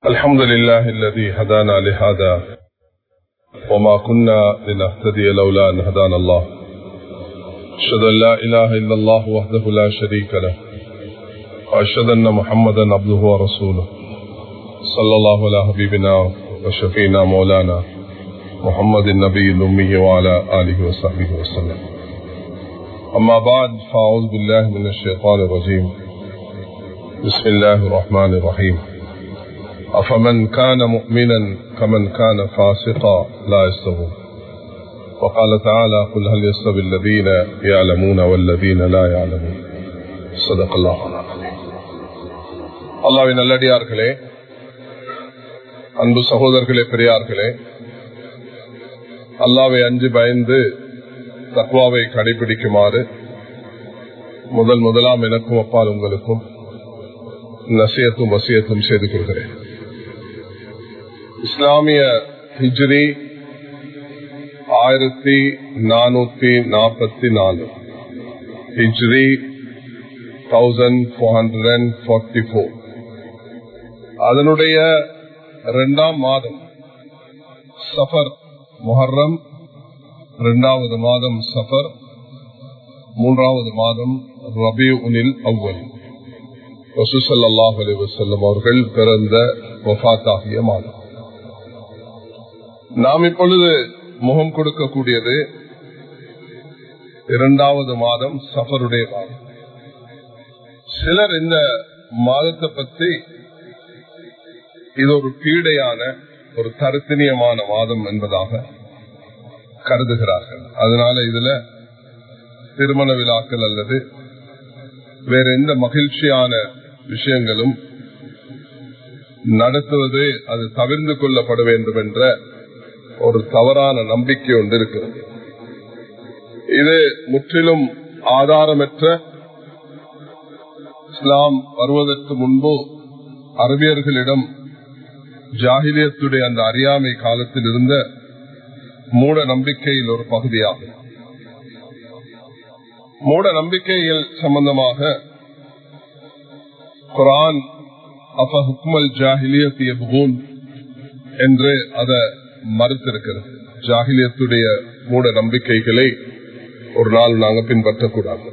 الحمد لله الذي هدانا لهذا وما كنا لنهتدي لولا أن هدانا الله أشهد أن لا إله إلا الله وحده لا شريك له وأشهد أن محمدا عبده ورسوله صلى الله على حبيبنا وشفينا مولانا محمد النبي الأمي وعلى آله وصحبه وسلم أما بعد فأعوذ بالله من الشيطان الرجيم بسم الله الرحمن الرحيم أفمن كان مؤمنا كمن كان فاسقا لا يستوون وقال تعالى قل هل يستوي الذين يعلمون والذين لا يعلمون صدق الله அல்லாவின் நல்லடியார்களே அன்பு சகோதரர்களே பெரியார்களே அல்லாவை அஞ்சு பயந்து தக்வாவை கடைபிடிக்குமாறு முதல் முதலாம் எனக்கும் அப்பால் உங்களுக்கும் நசியத்தும் வசியத்தும் செய்து கொள்கிறேன் இஸ்லாமிய ஹிஜ்ரி ஆயிரத்தி நானூத்தி நாற்பத்தி நாலு ஹிஜ்ரி thousand four hundred and forty four அதனுடைய இரண்டாம் மாதம் சஃபர் முஹர்ரம் இரண்டாவது மாதம் சஃபர் மூன்றாவது மாதம் ரபி உனில் அவ்வல் ரசூசல்லாஹ் அலி வசல்லம் அவர்கள் பிறந்த வஃத்தாகிய மாதம் நாம் இப்பொழுது முகம் கொடுக்கக்கூடியது இரண்டாவது மாதம் சஃபருடைய மாதம் சிலர் இந்த மாதத்தை பற்றி இது ஒரு பீடையான ஒரு தருத்தினியமான மாதம் என்பதாக கருதுகிறார்கள் அதனால இதுல திருமண விழாக்கள் அல்லது வேற எந்த மகிழ்ச்சியான விஷயங்களும் நடத்துவது அது தவிர்ந்து கொள்ளப்பட வேண்டும் என்ற ஒரு தவறான நம்பிக்கை ஒன்று இருக்கிறது இது முற்றிலும் ஆதாரமற்ற இஸ்லாம் வருவதற்கு முன்பு அரபியர்களிடம் ஜாகிலியத்துடைய அந்த அறியாமை காலத்தில் இருந்த மூட நம்பிக்கையில் ஒரு பகுதியாகும் மூட நம்பிக்கைகள் சம்பந்தமாக குரான் அஃப ஹுக்மல் ஜாகிலியத்திய புகூன் என்று அதை மறுத்திருக்கிறது ஜாகிலியத்துடைய மூட நம்பிக்கைகளை ஒரு நாள் நாங்கள் பின்பற்றக்கூடாது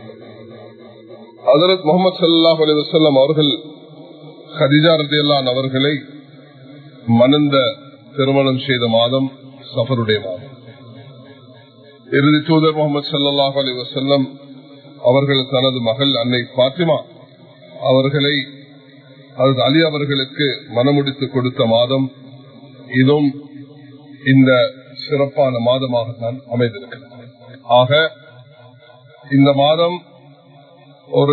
ஹசரத் முகமது சல்லாஹ் அலி வசல்லம் அவர்கள் ஹதிஜா ரதியல்லான் அவர்களை மணந்த திருமணம் செய்த மாதம் சஃபருடைய மாதம் இறுதி தூதர் முகமது சல்லாஹ் அலி வசல்லம் அவர்கள் தனது மகள் அன்னை பாத்திமா அவர்களை அது அலி அவர்களுக்கு மனமுடித்து கொடுத்த மாதம் இதுவும் இந்த சிறப்பான மாதமாகத்தான் அமைந்திருக்கிறது ஆக இந்த மாதம் ஒரு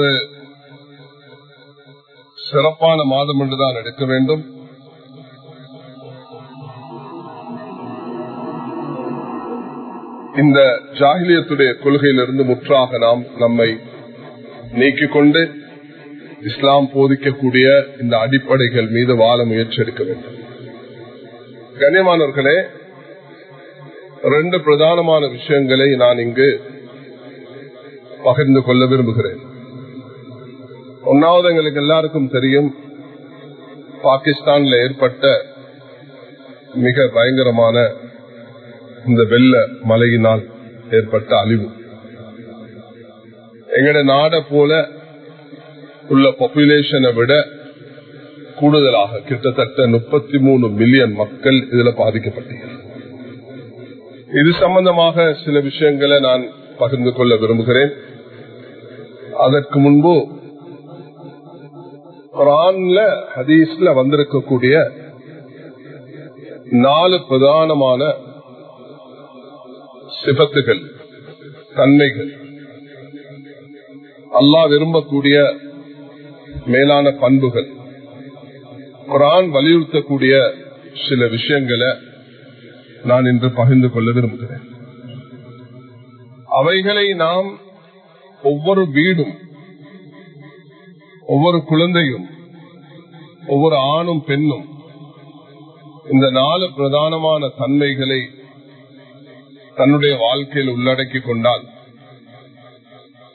சிறப்பான மாதம் என்றுதான் எடுக்க வேண்டும் இந்த ஜாகிலியத்துடைய கொள்கையிலிருந்து முற்றாக நாம் நம்மை நீக்கிக் கொண்டு இஸ்லாம் போதிக்கக்கூடிய இந்த அடிப்படைகள் மீது வாழ முயற்சி எடுக்க வேண்டும் கண்ணியமானவர்களே ரெண்டு பிரதானமான விஷயங்களை நான் இங்கு பகிர்ந்து கொள்ள விரும்புகிறேன் ஒன்னாவது எங்களுக்கு எல்லாருக்கும் தெரியும் பாகிஸ்தான்ல ஏற்பட்ட மிக பயங்கரமான இந்த வெள்ள மழையினால் ஏற்பட்ட அழிவு எங்கட நாட போல உள்ள பாப்புலேஷனை விட கூடுதலாக கிட்டத்தட்ட முப்பத்தி மூணு மில்லியன் மக்கள் இதுல பாதிக்கப்பட்டீர்கள் இது சம்பந்தமாக சில விஷயங்களை நான் பகிர்ந்து கொள்ள விரும்புகிறேன் அதற்கு முன்பு குரான்ல ஹதீஸ்ல வந்திருக்கக்கூடிய நாலு பிரதானமான சிபத்துகள் தன்மைகள் அல்லா விரும்பக்கூடிய மேலான பண்புகள் குரான் வலியுறுத்தக்கூடிய சில விஷயங்களை நான் இன்று பகிர்ந்து கொள்ள விரும்புகிறேன் அவைகளை நாம் ஒவ்வொரு வீடும் ஒவ்வொரு குழந்தையும் ஒவ்வொரு ஆணும் பெண்ணும் இந்த நாலு பிரதானமான தன்மைகளை தன்னுடைய வாழ்க்கையில் உள்ளடக்கி கொண்டால்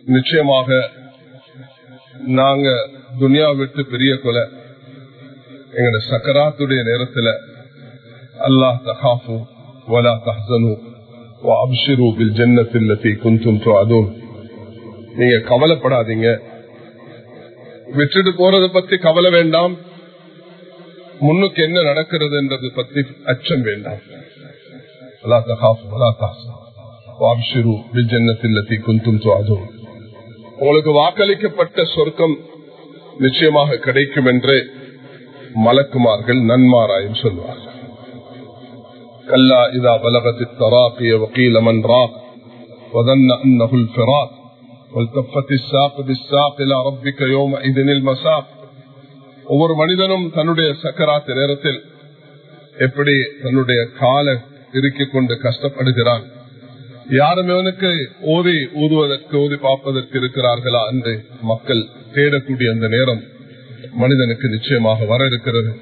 நிச்சயமாக நாங்க துனியா விட்டு பெரிய கொலை எங்களோட சக்கராத்துடைய நேரத்துல அல்லாஹ் தகாஃபு வலா தஹசனு அப்ஷிரு பில் ஜன்னத்தில் குந்தும் அதுவும் நீங்க கவலைப்படாதீங்க விட்டுட்டு போறதை பத்தி கவலை வேண்டாம் முன்னுக்கு என்ன நடக்கிறதுன்றது பத்தி அச்சம் வேண்டாம் வலா தகாஃபு வலா தஹசனு அப்ஷிரு பில் ஜன்னத்தில் குந்தும் அதுவும் உங்களுக்கு வாக்களிக்கப்பட்ட சொர்க்கம் நிச்சயமாக கிடைக்கும் என்று மலக்குமார்கள் நன்மாராயம் சொல்வார்கள் கல்லா இதா பலகத்தி தராக்கிய வக்கீல மன் ராக் وظن أنه الفراق والتفت الساق بالساق إلى ربك يومئذ المساق ஒவ்வொரு மனிதனும் தன்னுடைய சக்கராத்து நேரத்தில் எப்படி தன்னுடைய கால இருக்கிக் கொண்டு கஷ்டப்படுகிறான் யாரும் இவனுக்கு ஓதி ஊதுவதற்கு ஓதி பார்ப்பதற்கு இருக்கிறார்களா என்று மக்கள் தேடக்கூடிய அந்த நேரம் மனிதனுக்கு நிச்சயமாக வர இருக்கிறது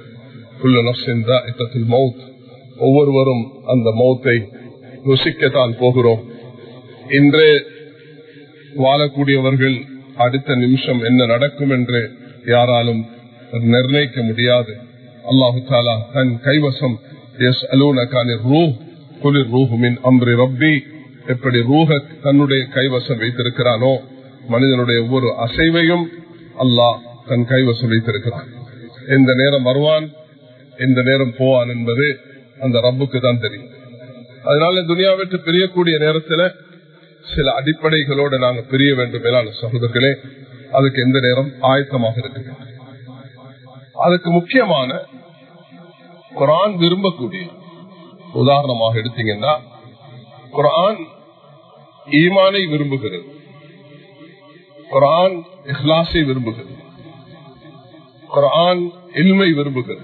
மவுத் ஒவ்வொருவரும் அந்த மௌத்தை ருசிக்கத்தான் போகிறோம் இன்றே வாழக்கூடியவர்கள் அடுத்த நிமிஷம் என்ன நடக்கும் என்று யாராலும் நிர்ணயிக்க முடியாது அல்லாஹு தாலா தன் கைவசம் எஸ் அலூனக்கான ரூ குளிர் ரூஹுமின் அம்ரி ரப்பி எப்படி ரூஹ தன்னுடைய கைவசம் வைத்திருக்கிறானோ மனிதனுடைய ஒவ்வொரு அசைவையும் அல்லாஹ் தன் கைவசம் வைத்திருக்கிறான் எந்த நேரம் வருவான் எந்த நேரம் போவான் என்பது அந்த ரப்புக்கு தான் தெரியும் அதனால துனியா விட்டு பிரியக்கூடிய நேரத்தில் சில அடிப்படைகளோடு நாங்கள் பிரிய வேண்டும் மேலான சகோதரர்களே அதுக்கு எந்த நேரம் ஆயத்தமாக இருக்கு அதுக்கு முக்கியமான குரான் விரும்பக்கூடிய உதாரணமாக எடுத்தீங்கன்னா குரான் ஈமானை விரும்புகிறது குரான் இஹ்லாஸை விரும்புகிறது குரான் இல்மை விரும்புகிறது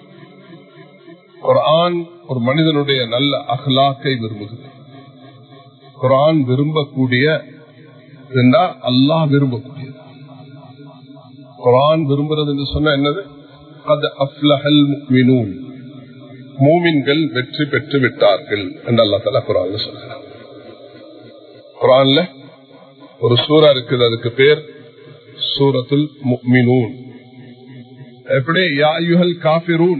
குரான் ஒரு மனிதனுடைய நல்ல அஹ்லாக்கை விரும்புகிறது குரான் விரும்பக்கூடிய அல்லாஹ் விரும்பக்கூடிய குரான் விரும்புறது என்று சொன்ன என்னது அது அஃப்லஹல் முக்மினூன் மூமின்கள் வெற்றி பெற்று விட்டார்கள் என்று அல்லா தலா குரான் சொல்றார் குரான்ல ஒரு சூறா இருக்குது அதுக்கு பேர் சூரத்துல் முக்மினூன் எப்படி யாயுஹல் காபிரூன்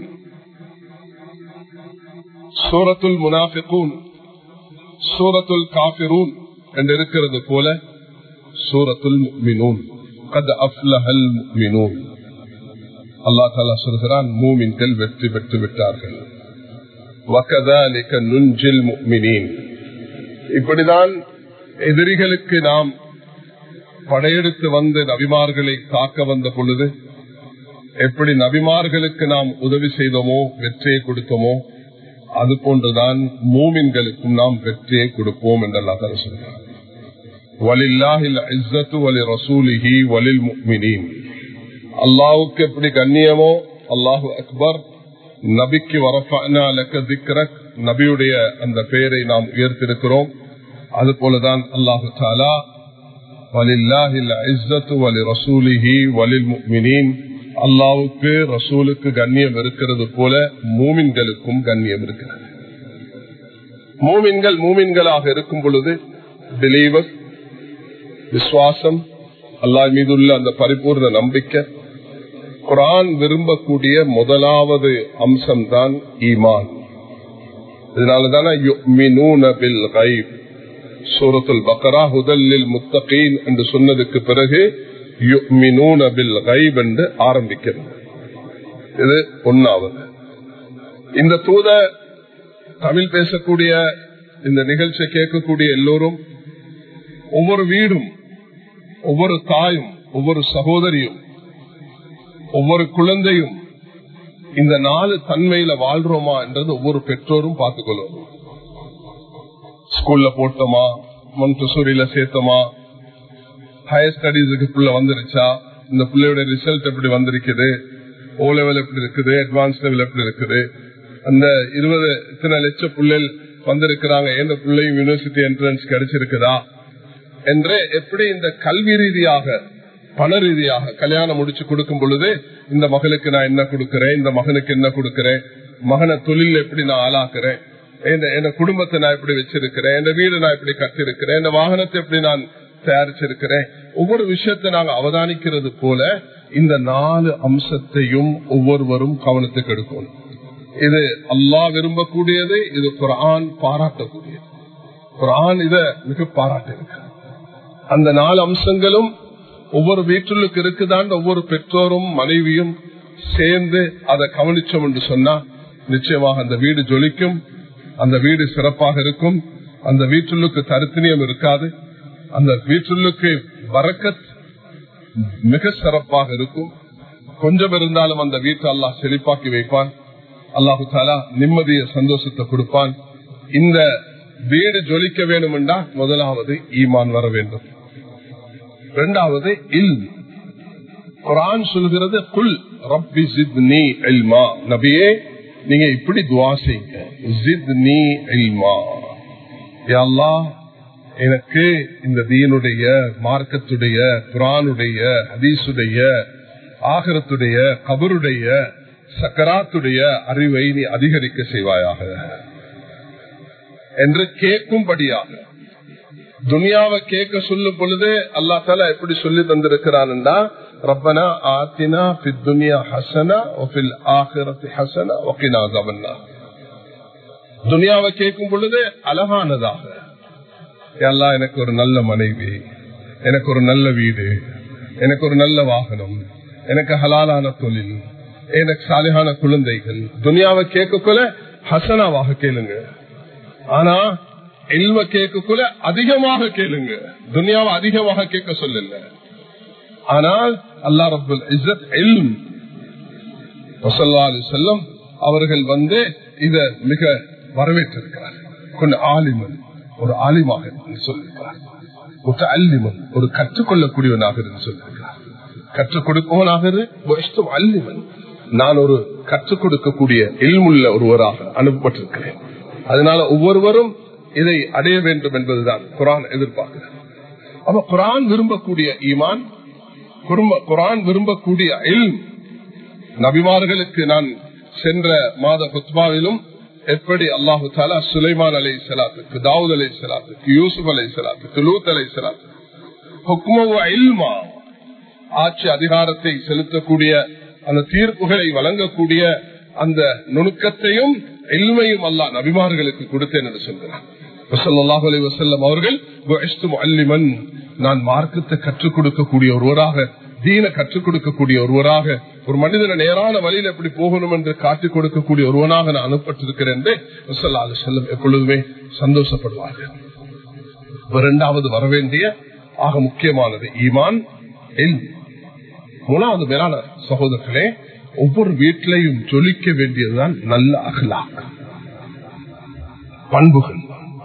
சூரத்துல் முனாஃபிகூன் சூரத்துல் காபிரூன் என்று இருக்கிறது போல சூரத்துல் முக்மினூன் கத் அஃப்லஹல் முக்மினூன் அல்லா தாலா சொல்கிறான் மூமின்கள் வெற்றி பெற்று விட்டார்கள் நுஞ்சில் முக்மினீன் இப்படிதான் எதிரிகளுக்கு நாம் படையெடுத்து வந்து நபிமார்களை காக்க வந்த பொழுது எப்படி நபிமார்களுக்கு நாம் உதவி செய்தோமோ வெற்றியை கொடுத்தோமோ அது போன்றுதான் மூமின்களுக்கும் நாம் வெற்றியை கொடுப்போம் என்றெல்லாம் தர சொல்றார் அல்லாவுக்கு எப்படி கண்ணியமோ அல்லாஹு அக்பர் நபிக்கு வரஃப நபியுடைய அந்த பெயரை நாம் உயர்த்திருக்கிறோம் அது போலதான் அல்லாஹு தாலா அல்லாவுக்கு ரசூலுக்கு கண்ணியம் இருக்கிறது போல மூமின்களுக்கும் கண்ணியம் இருக்கிறது மூமின்கள் மூமின்களாக இருக்கும் பொழுது பிலீவர் விசுவாசம் அல்லாஹ் மீதுள்ள அந்த பரிபூர்ண நம்பிக்கை குரான் விரும்பக்கூடிய முதலாவது அம்சம் தான் ஈமான் இதனாலதான சூரத்துல் பக்கரா ஹுதல்லில் முத்தகீன் என்று சொன்னதுக்கு பிறகு என்று ஆரம்பிக்கிறது இது ஒன்னாவது இந்த தூத தமிழ் பேசக்கூடிய இந்த நிகழ்ச்சியை கேட்கக்கூடிய எல்லோரும் ஒவ்வொரு வீடும் ஒவ்வொரு தாயும் ஒவ்வொரு சகோதரியும் ஒவ்வொரு குழந்தையும் இந்த நாலு தன்மையில வாழ்றோமா என்றது ஒவ்வொரு பெற்றோரும் பார்த்துக்கொள்ளும் ஸ்கூல்ல போட்டோமா மொன்டசூரியில சேர்த்தோமா ஹையர் ஸ்டடீஸுக்கு பிள்ளை வந்துருச்சா இந்த பிள்ளையோட ரிசல்ட் எப்படி வந்திருக்குது ஓ லெவல் எப்படி இருக்குது அட்வான்ஸ் லெவல் எப்படி இருக்குது அந்த இருபது இத்தனை லட்சம் பிள்ளைகள் வந்திருக்கிறாங்க எந்த பிள்ளையும் யூனிவர்சிட்டி என்ட்ரன்ஸ் கிடைச்சிருக்குதா என்று எப்படி இந்த கல்வி ரீதியாக பண ரீதியாக கல்யாணம் முடிச்சு கொடுக்கும் பொழுது இந்த மகளுக்கு நான் என்ன கொடுக்கிறேன் இந்த மகனுக்கு என்ன கொடுக்கிறேன் மகனை தொழில் எப்படி நான் ஆளாக்குறேன் என் குடும்பத்தை நான் எப்படி வச்சிருக்கிறேன் என் வீடு நான் எப்படி கட்டிருக்கிறேன் இந்த வாகனத்தை எப்படி நான் தயாரிச்சிருக்கிறேன் ஒவ்வொரு விஷயத்தை நாங்க அவதானிக்கிறது போல இந்த நாலு அம்சத்தையும் ஒவ்வொருவரும் கவனத்துக்கு எடுக்கணும் இது அல்லாஹ் விரும்பக்கூடியது இது குரான் பாராட்டக்கூடியது குரான் இத மிக பாராட்டு அந்த நாலு அம்சங்களும் ஒவ்வொரு வீட்டுக்கு இருக்குதான் ஒவ்வொரு பெற்றோரும் மனைவியும் சேர்ந்து அதை கவனிச்சோம் என்று சொன்னா நிச்சயமாக அந்த வீடு ஜொலிக்கும் அந்த வீடு சிறப்பாக இருக்கும் அந்த வீட்டுள்ளுக்கு தருத்தினியம் இருக்காது அந்த வீட்டுள்ளுக்கு வரக்கத் மிக சிறப்பாக இருக்கும் கொஞ்சம் இருந்தாலும் அந்த வீட்டை அல்லாஹ் செழிப்பாக்கி வைப்பான் அல்லாஹு தாலா நிம்மதிய சந்தோஷத்தை கொடுப்பான் இந்த வீடு ஜொலிக்க வேண்டும் என்றா முதலாவது ஈமான் வர வேண்டும் இரண்டாவது இல் குரான் சொல்கிறது குல் ரப்பி ஜித்னி இல்மா நபியே நீங்க இப்படி துவா செய்யுங்க ஜித்னி இல்மா யா அல்லாஹ் எனக்கு இந்த தீனுடைய மார்க்கத்துடைய குரானுடைய ஹதீசுடைய ஆகரத்துடைய கபருடைய சக்கராத்துடைய அறிவை நீ அதிகரிக்க செய்வாயாக என்று கேட்கும்படியாக துனியாவை கேட்க சொல்லும் பொழுது அல்லா தாலா எப்படி சொல்லி தந்திருக்கிறான்டா ரப்பனா ஆத்தினா துனியா ஹசனா ஒஃபில் ஆகிரத்தி ஹசனா ஒக்கினா கவன்னா துனியாவை கேட்கும் பொழுது அழகானதாக எல்லாம் எனக்கு ஒரு நல்ல மனைவி எனக்கு ஒரு நல்ல வீடு எனக்கு ஒரு நல்ல வாகனம் எனக்கு ஹலாலான தொழில் எனக்கு சாலையான குழந்தைகள் துனியாவை கேட்கக்குள்ள ஹசனாவாக கேளுங்க ஆனா எல்வ கேட்கக்குள்ள அதிகமாக கேளுங்க துனியாவை அதிகமாக கேட்க சொல்லல ஆனால் அல்லா ரபுல் இசத் எல்ம் செல்லம் அவர்கள் வந்து இத மிக வரவேற்றிருக்கிறார் கொஞ்சம் ஆலிமன் ஒரு ஆலிமாக சொல்லியிருக்கிறார் அல்லிமன் ஒரு கற்றுக்கொள்ளக்கூடியவனாக சொல்லியிருக்கிறார் கற்றுக் கொடுப்பவனாக அல்லிமன் நான் ஒரு கற்றுக் கொடுக்கக்கூடிய எல்முள்ள ஒருவராக அனுப்பப்பட்டிருக்கிறேன் அதனால ஒவ்வொருவரும் இதை அடைய வேண்டும் என்பதுதான் குரான் எதிர்பார்க்கிறார் அப்ப குரான் விரும்பக்கூடிய ஈமான் குரான் விரும்பக்கூடிய எல் நபிமார்களுக்கு நான் சென்ற மாத குத்பாவிலும் எப்படி அல்லாஹு தாலா சுலைமான் அலை சலாத்துக்கு தாவூத் அலை சலாத்துக்கு யூசுப் அலை சலாத்துக்கு லூத் அலை சலாத்துக்கு ஆட்சி அதிகாரத்தை செலுத்தக்கூடிய அந்த தீர்ப்புகளை வழங்கக்கூடிய அந்த நுணுக்கத்தையும் எல்மையும் அல்லா நபிமார்களுக்கு கொடுத்தேன் என்று சொல்கிறார் அவர்கள் நான் மார்க்கத்தை கற்றுக் கொடுக்கக்கூடிய ஒருவராக தீன கற்றுக் கொடுக்கக்கூடிய ஒருவராக ஒரு மனிதன நேரான வழியில் எப்படி போகணும் என்று காட்டிக் கொடுக்கக்கூடிய ஒருவனாக நான் அனுப்பட்டிருக்கிறேன் என்று செல்லம் எப்பொழுதுமே சந்தோஷப்படுவார்கள் இரண்டாவது வரவேண்டிய ஆக முக்கியமானது ஈமான் எல் மூணாவது மேலான சகோதரர்களே ஒவ்வொரு வீட்டிலையும் ஜொலிக்க வேண்டியதுதான் நல்ல அகலாக் பண்புகள்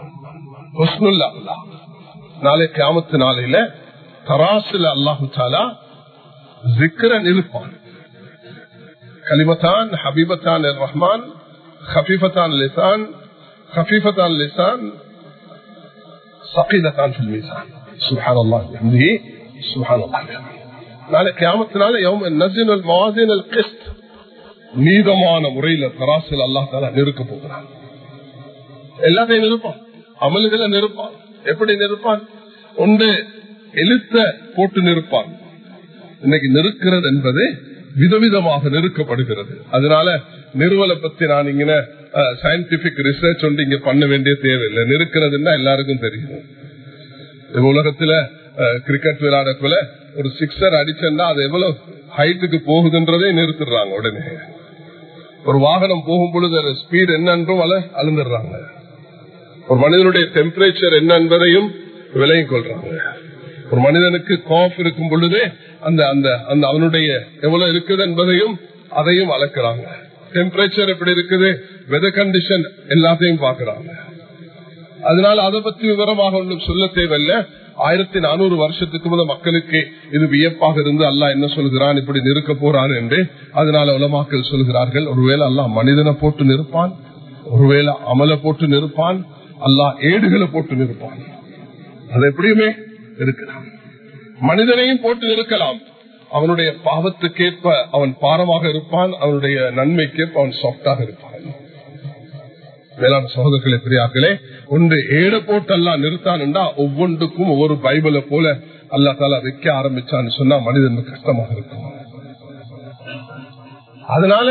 நாளை கிராமத்து நாளையில தராசுல அல்லாஹு தாலா ஜிக்ரன் இருப்பான் கலிமத்தான் ஹபீபத்தான் ரஹ்மான் خفيفتان اللسان خفيفتان اللسان ثقيلتان في الميزان سبحان الله بحمده سبحان الله بحمده நாளை கியாமத்தினால யௌம நசினல் மவாசினல் கிஸ்த் நீதமான முறையில தராசில் அல்லாஹ் தாலா நெருக்க போகிறான் எல்லாத்தையும் நிருப்பான் அமல்களை நிருப்பான் எப்படி நிருப்பான் ஒன்று எழுத்த போட்டு நிற்பான் இன்னைக்கு நெருக்கிறது என்பது விதவிதமாக நெருக்கப்படுகிறது அதனால நிறுவலை பத்தி நான் இங்க சயின்டிபிக் ரிசர்ச் ஒன்று இங்க பண்ண வேண்டிய தேவையில்லை நெருக்கிறதுன்னா எல்லாருக்கும் தெரியும் உலகத்துல கிரிக்கெட் விளையாடக்குள்ள ஒரு சிக்ஸர் அடிச்சா அது எவ்வளவு ஹைட்டுக்கு போகுதுன்றதே நிறுத்திடுறாங்க உடனே ஒரு வாகனம் போகும் பொழுது அது ஸ்பீட் என்னன்றும் அழுந்துடுறாங்க ஒரு மனிதனுடைய டெம்பரேச்சர் என்ன என்பதையும் விலகிக் கொள்றாங்க ஒரு மனிதனுக்கு காஃப் இருக்கும் பொழுதே அந்த அந்த அந்த அவனுடைய எவ்வளவு இருக்குது என்பதையும் அதையும் அளக்குறாங்க டெம்பரேச்சர் எப்படி இருக்குது வெதர் கண்டிஷன் எல்லாத்தையும் பாக்குறாங்க அதனால அதை பத்தி விவரமாக ஒன்றும் சொல்ல தேவையில்லை ஆயிரத்தி நானூறு வருஷத்துக்கு முதல் மக்களுக்கு இது வியப்பாக இருந்து அல்லாஹ் என்ன சொல்கிறான் இப்படி நிற்க போறான் என்று அதனால உலமாக்கள் சொல்கிறார்கள் ஒருவேளை அல்லாஹ் மனிதனை போட்டு நிற்பான் ஒருவேளை அமலை போட்டு நிற்பான் அல்லாஹ் ஏடுகளை போட்டு நிற்பான் அது எப்படியுமே இருக்கலாம் மனிதனையும் போட்டு இருக்கலாம் அவனுடைய பாவத்துக்கேற்ப அவன் பாரமாக இருப்பான் அவனுடைய நன்மைக்கேற்ப அவன் சாஃப்டாக இருப்பான் வேளாண் சகோதரர்களே பெரியார்களே ஒன்று ஏட போட்டு அல்லா நிறுத்தான்டா ஒவ்வொன்றுக்கும் ஒவ்வொரு பைபிளை போல அல்லா தாலா வைக்க ஆரம்பிச்சான்னு சொன்னா மனிதனுக்கு கஷ்டமாக இருக்கும் அதனால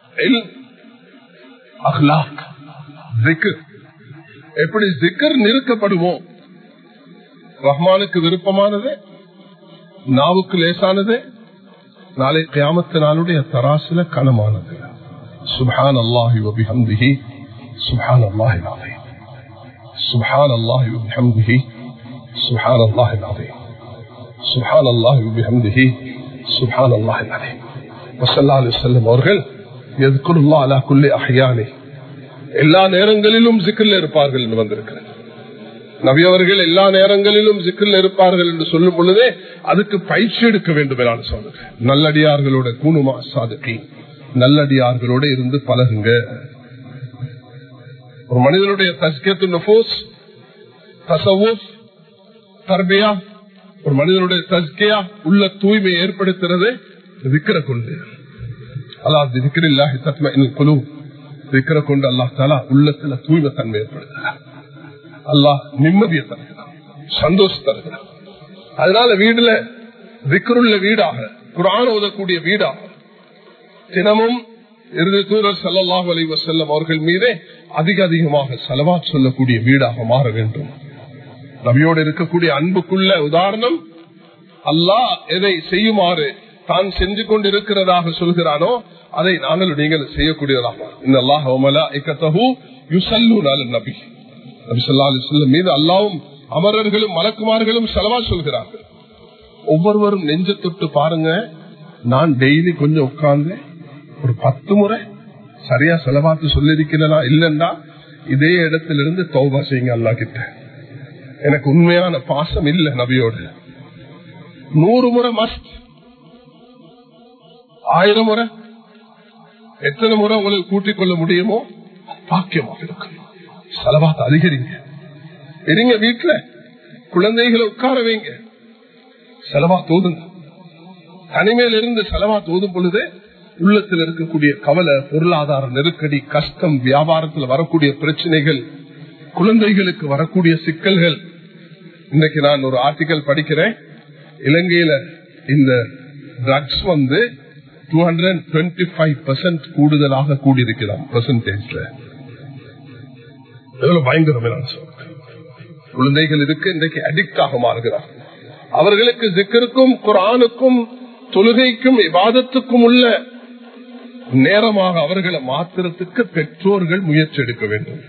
அஹ்லாக் ஜிக்கர் எப்படி ஜிக்கர் நிறுக்கப்படுமோ ரஹ்மானுக்கு விருப்பமானது நாவுக்கு லேசானது நாளை கியாமத்து நாளுடைய தராசுல கனமானது சுபான் அல்லாஹி வபிஹம்திஹி சுபான் அல்லாஹி நாதை சுபான் அல்லாஹி வபிஹம்திஹி சுபான் அல்லாஹி நாதை சுபான் அல்லாஹி வபிஹம்திஹி சுபான் அல்லாஹி நாதை வசல்லா அலி செல்லம் அவர்கள் எதுக்குள்ளா அலா குள்ளே அஹ்யானே எல்லா நேரங்களிலும் சிக்கல் இருப்பார்கள் என்று வந்திருக்கிறது நபி அவர்கள் எல்லா நேரங்களிலும் சிக்கல் இருப்பார்கள் என்று சொல்லும் பொழுதே அதுக்கு பயிற்சி எடுக்க வேண்டும் என சொல்லுங்க நல்லடியார்களோட கூணுமா சாதுக்கி நல்லடியார்களோட இருந்து பழகுங்க ஒரு மனிதனுடைய தஸ்கேத்து நபோஸ் தசவோஸ் தர்பியா ஒரு மனிதனுடைய தஸ்கியா உள்ள தூய்மை ஏற்படுத்துறது விக்கிர கொண்டு அல்லாஹ் திக்கிரில்லாஹி தத்ம குழு விக்கிர கொண்டு அல்லாஹ் தாலா உள்ளத்துல தூய்மை தன்மை ஏற்படுத்துகிறார் அல்லாஹ் நிம்மதியை தருகிறான் சந்தோஷம் தருகிறான் அதனால வீடுல விக்கருள்ள வீடாக குரான் ஓதக்கூடிய வீடாக தினமும் இறுதி தூரர் சல்லாஹூ அலி வசல்லம் அவர்கள் மீதே அதிக அதிகமாக செலவாத் சொல்லக்கூடிய வீடாக மாற வேண்டும் நபியோடு இருக்கக்கூடிய அன்புக்குள்ள உதாரணம் அல்லாஹ் எதை செய்யுமாறு தான் செஞ்சு கொண்டு இருக்கிறதாக சொல்கிறானோ அதை நாங்கள் நீங்கள் செய்யக்கூடியதாக இந்த அல்லாஹ் நபி மீது அல்லாவும் அமரர்களும் மலக்குமார்களும் செலவா சொல்கிறார்கள் ஒவ்வொருவரும் நெஞ்ச தொட்டு பாருங்க நான் டெய்லி கொஞ்சம் உட்கார்ந்து ஒரு பத்து முறை சரியா செலவாத்து சொல்லிருக்கிறா இல்லைன்னா இதே இடத்துல இருந்து தௌபா செய்யுங்க அல்லா கிட்ட எனக்கு உண்மையான பாசம் இல்லை நபியோடு நூறு முறை மஸ்ட் ஆயிரம் முறை எத்தனை முறை உங்களுக்கு கூட்டிக் கொள்ள முடியுமோ பாக்கியமாக இருக்கும் செலவாத்த அதிகரிங்க இருங்க வீட்டுல குழந்தைகளை உட்கார வைங்க செலவா தோதுங்க தனிமையில இருந்து செலவா தோதும் பொழுது உள்ளத்தில் இருக்கக்கூடிய கவலை பொருளாதார நெருக்கடி கஷ்டம் வியாபாரத்தில் வரக்கூடிய பிரச்சனைகள் குழந்தைகளுக்கு வரக்கூடிய சிக்கல்கள் இன்னைக்கு நான் ஒரு ஆர்டிக்கல் படிக்கிறேன் இலங்கையில இந்த ட்ரக்ஸ் வந்து two hundred twenty five percent கூடுதலாக கூடியிருக்கிறான் பெர்சன்டேஜ்ல எவ்வளவு பயங்கரம் குழந்தைகள் இதுக்கு இன்றைக்கு அடிக்ட் ஆக மாறுகிறார் அவர்களுக்கு ஜிக்கருக்கும் குரானுக்கும் தொழுகைக்கும் விவாதத்துக்கும் உள்ள நேரமாக அவர்களை மாத்திரத்துக்கு பெற்றோர்கள் முயற்சி எடுக்க வேண்டும்